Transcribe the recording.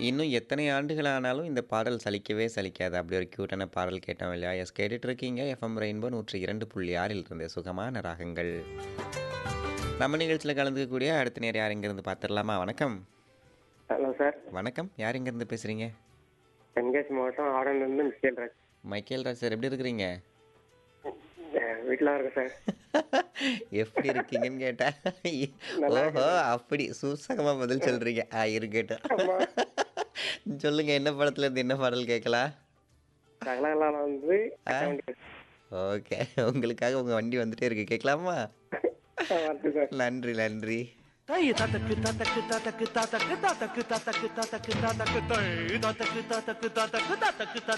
இன்னும் எத்தனை ஆண்டுகள் ஆனாலும் இந்த பாடல் சலிக்கவே சலிக்காது. அப்படி ஒரு கியூட்டான பாடல் கேட்டோம் இல்லையா? எஸ் கேட்டுட்டு இருக்கீங்க. எஃப்எம் ரெயின்போ 102.6 இருந்து சுகமான ராகங்கள். நம்ம நிகழ்ச்சியில கலந்துக்கக்கூடிய அடுத்த நேரம் யார் எங்கேருந்து பார்த்துடலாமா? வணக்கம். ஹலோ சார் வணக்கம். யார் எங்கேருந்து பேசுறீங்க? தென்காசி மாவட்டம் ஆடன்லேருந்து Michael Raj Michael Raj sir எப்படி இருக்கிறீங்க? வீட்டில் இருக்கேன் சார் எப்படி இருக்கீங்கன்னு கேட்டேன். நல்லா ஓஹோ! அப்படி சூசகமா பதில் சொல்றீங்க. ஆ இருக்கட்டும். ஆமா. சொல்லுங்க என்ன படத்துல இருந்து என்ன பாடல் கேட்கலாம்? சகலாலாம் வந்து ஆ. ஓகே. உங்களுக்காக உங்க வண்டி வந்துட்டே இருக்கு. கேட்கலாமா? வருது சார் நன்றி, நன்றி. தை ததக்கு ததக்கு ததக்கு ததக்கு ததக்கு ததக்கு ததக்கு ததக்கு தை ததக்கு ததக்கு ததக்கு ததக்கு ததக்கு